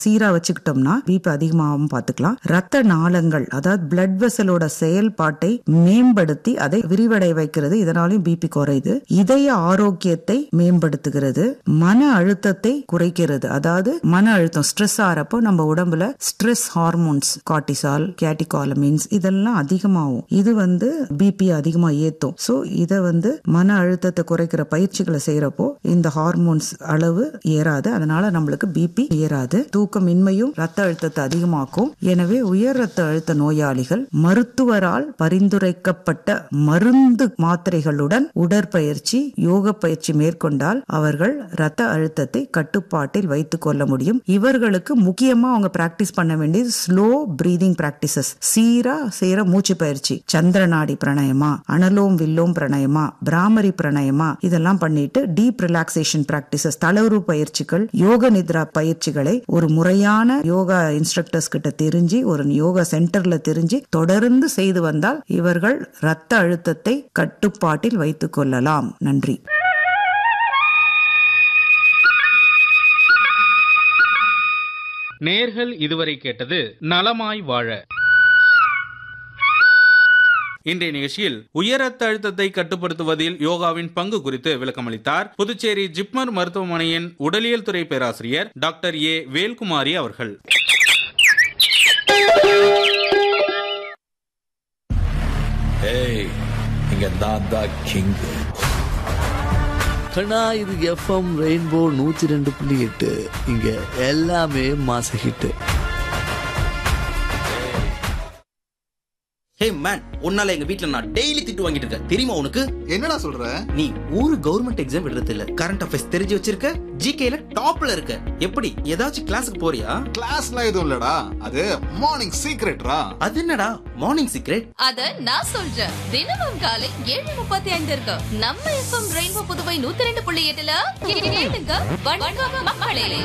சீரா வச்சுக்கிட்டோம்னா பிபி அதிகமாகாம பாத்துக்கலாம் ரத்த நாளங்கள் அதாவது பிளட் வெசலோட செயல்பாட்டை மேம்படுத்தி அதை விரிவடை வைக்கிறது இதனாலையும் பிபி குறையுது இதய ஆரோக்கியத்தை மேம்படுத்துகிறது மன அழுத்தத்தை குறைக்கிறது அதாவது மன அழுத்தம் ஸ்ட்ரெஸ் ஆறப்போ நம்ம உடம்புல ஸ்ட்ரெஸ் ஹார்மோன்ஸ் கார்டிசால் கேட்டிகாலமின்ஸ் இதெல்லாம் அதிகமாகும் இது வந்து பிபி அதிகமா ஏத்தும் சோ இத வந்து மன அழுத்தத்தை குறைக்கிற பயிற்சிகளை செய்யறப்போ இந்த ஹார்மோன்ஸ் அளவு ஏறாது அதனால நம்மளுக்கு பிபி ஏறாது தூக்கமின்மையும் ரத்த அழுத்தத்தை அதிகமாக்கும் எனவே உயர் ரத்த அழுத்த நோயாளிகள் மருத்துவரால் பரிந்துரைக்கப்பட்ட மருந்து மாத்திரைகளுடன் உடற்பயிற்சி யோக பயிற்சி மேற்கொண்டால் அவர்கள் ரத்த அழுத்தத்தை கட்டுப்பாட்டில் வைத்துக் கொள்ள முடியும் இவர்களுக்கு முக்கியமா அவங்க பிராக்டிஸ் பண்ண வேண்டியது ஸ்லோ பிரீதிங் பிராக்டிசஸ் சீரா செய்யற மூச்சு பயிற்சி சந்திரநாடி பிரணயமா அனலோம் வில்லோம் பிரணயமா பிராமரி பிரணயமா இதெல்லாம் பண்ணிட்டு டீப் ரிலாக்ஸேஷன் பிராக்டிசஸ் தளர்வு பயிற்சிகள் யோக நித்ரா பயிற்சிகளை ஒரு முறையான யோகா இன்ஸ்ட்ரக்டர்ஸ் கிட்ட தெரிஞ்சு ஒரு யோகா சென்டர்ல தெரிஞ்சு தொடர்ந்து செய்து வந்தால் இவர்கள் ரத்த அழுத்தத்தை கட்டுப்பாட்டில் வைத்துக் கொள்ளலாம் நன்றி நேர்கள் இதுவரை கேட்டது நலமாய் வாழ இன்றைய நிகழ்ச்சியில் உயர் ரத்த அழுத்தத்தை கட்டுப்படுத்துவதில் யோகாவின் பங்கு குறித்து விளக்கமளித்தார் புதுச்சேரி ஜிப்மர் மருத்துவமனையின் உடலியல் துறை பேராசிரியர் டாக்டர் ஏ வேல்குமாரி அவர்கள் ஏய் இங்க நான் தான் கிங் கண்ணா இது எஃப்எம் ரெயின்போ நூத்தி ரெண்டு புள்ளி எட்டு இங்க எல்லாமே மாச ஹிட்டு ஹே மேன் உன்னால எங்க வீட்ல நான் டெய்லி திட்டு வாங்கிட்டு இருக்கேன் தெரியுமா உனக்கு என்னடா சொல்ற நீ ஒரு கவர்மெண்ட் எக்ஸாம் எழுதுறது இல்ல கரண்ட் அஃபேர்ஸ் தெரிஞ்சு வச்சிருக்க ஜிகேல டாப்ல இருக்க எப்படி ஏதாச்சும் கிளாஸுக்கு போறியா கிளாஸ்லாம் எதுவும் இல்லடா அது மார்னிங் சீக்ரெட்ரா அது என்னடா மார்னிங் சீக்ரெட் அத நான் சொல்றேன் தினமும் காலை ஏழு முப்பத்தி ஐந்து இருக்கு நம்ம எஃப்எம் ரெயின்போ புதுவை நூத்தி ரெண்டு புள்ளி எட்டுல கேளுங்க வணக்கம் மக்களே